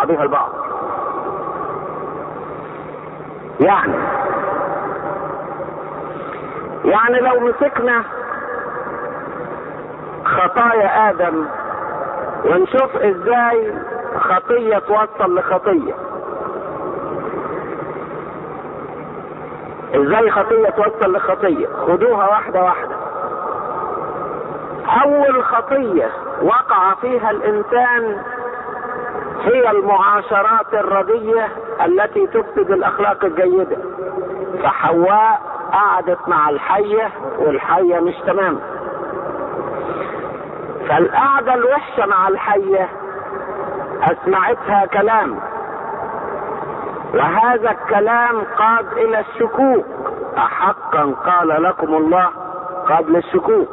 بعضها البعض يعني يعني لو مسكنا خطايا ادم ونشوف ازاي خطية توصل لخطية ازاي خطية توصل لخطية خدوها واحدة واحدة اول خطية وقع فيها الانسان هي المعاشرات الردية التي تفسد الاخلاق الجيدة فحواء قعدت مع الحية والحية مش تمام فالقعدة الوحشة مع الحية اسمعتها كلام وهذا الكلام قاد الى الشكوك احقا قال لكم الله قبل الشكوك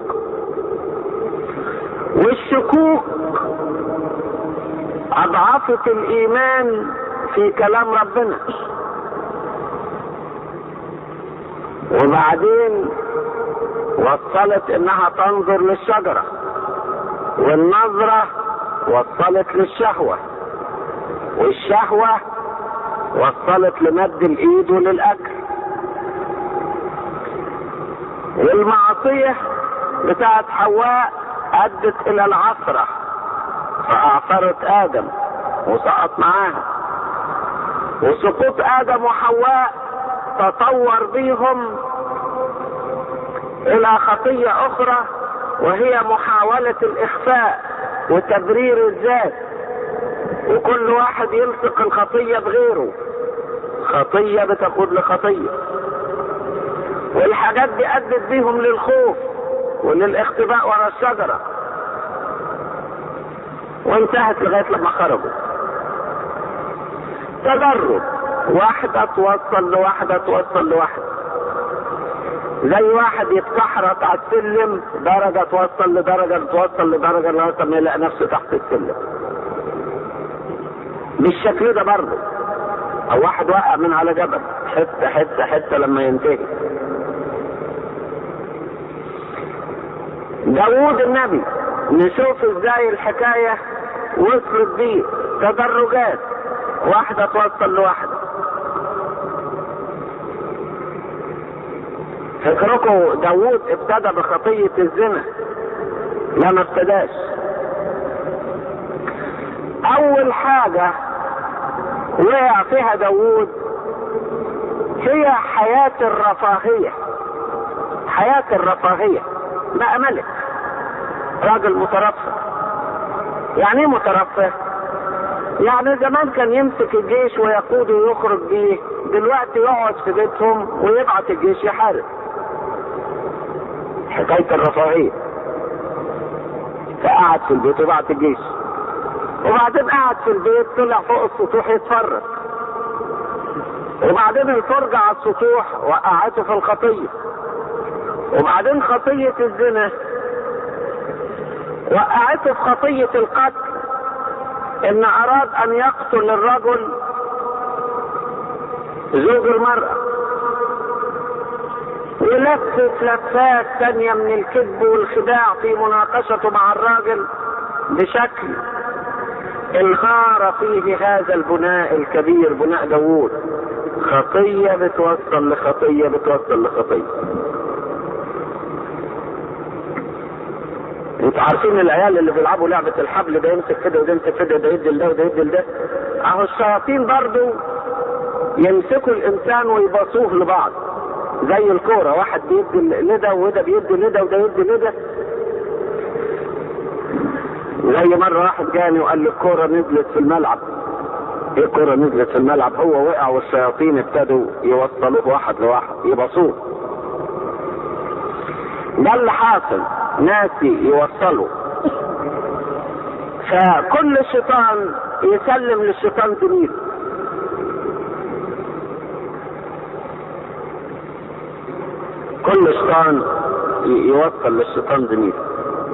والشكوك اضعفت الايمان في كلام ربنا وبعدين وصلت انها تنظر للشجرة والنظرة وصلت للشهوة والشهوة وصلت لمد الايد وللاكل والمعصية بتاعت حواء ادت الى العثرة فاعثرت ادم وسقط معاها وسقوط ادم وحواء تطور بيهم الى خطية اخرى وهي محاولة الاخفاء وتبرير الذات وكل واحد يلصق الخطية بغيره خطية بتقود لخطية والحاجات دي ادت بيهم للخوف وللاختباء ورا الشجرة وانتهت لغاية لما خرجوا تدرج واحدة توصل لواحدة توصل لواحدة زي واحد يتكحرت على السلم درجة توصل لدرجة توصل لدرجة لغاية ما يلاقي نفسه تحت السلم بالشكل ده برضه او واحد وقع من على جبل حته حته حته لما ينتهي داوود النبي نشوف ازاي الحكايه وصلت بيه تدرجات واحده توصل لواحده فكركم داوود ابتدى بخطيه الزنا لا ما ابتداش اول حاجة وقع فيها داوود هي حياة الرفاهية حياة الرفاهية بقى ملك راجل مترفه يعني ايه مترفه يعني زمان كان يمسك الجيش ويقوده ويخرج بيه دلوقتي يقعد في بيتهم ويبعت الجيش يحارب حكاية الرفاهية فقعد في البيت وبعت الجيش وبعدين قعد في البيت طلع فوق السطوح يتفرج وبعدين الفرجة على السطوح وقعته في الخطية وبعدين خطية الزنا وقعته في خطية القتل ان اراد ان يقتل الرجل زوج المرأة ولفت لفات ثانية من الكذب والخداع في مناقشته مع الراجل بشكل انهار فيه هذا البناء الكبير بناء داوود خطية بتوصل لخطية بتوصل لخطية انتوا عارفين العيال اللي بيلعبوا لعبة الحبل ده يمسك كده وده يمسك كده ده يدي لده وده يدي لده اهو الشياطين برضو يمسكوا الانسان ويباصوه لبعض زي الكورة واحد بيدي لده وده بيدي لده وده يدي لده زي مرة واحد جاني وقال لي الكورة نزلت في الملعب ايه الكورة نزلت في الملعب هو وقع والشياطين ابتدوا يوصلوه واحد لواحد يبصوه ده اللي حاصل ناسي يوصلوا فكل شيطان يسلم للشيطان زميله كل شيطان يوصل للشيطان زميله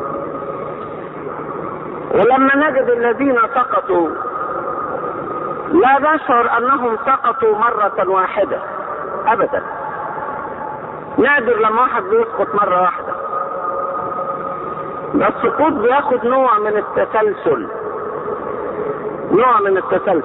ولما نجد الذين سقطوا لا نشعر انهم سقطوا مرة واحدة ابدا نادر لما واحد بيسقط مرة واحدة السقوط بياخد نوع من التسلسل نوع من التسلسل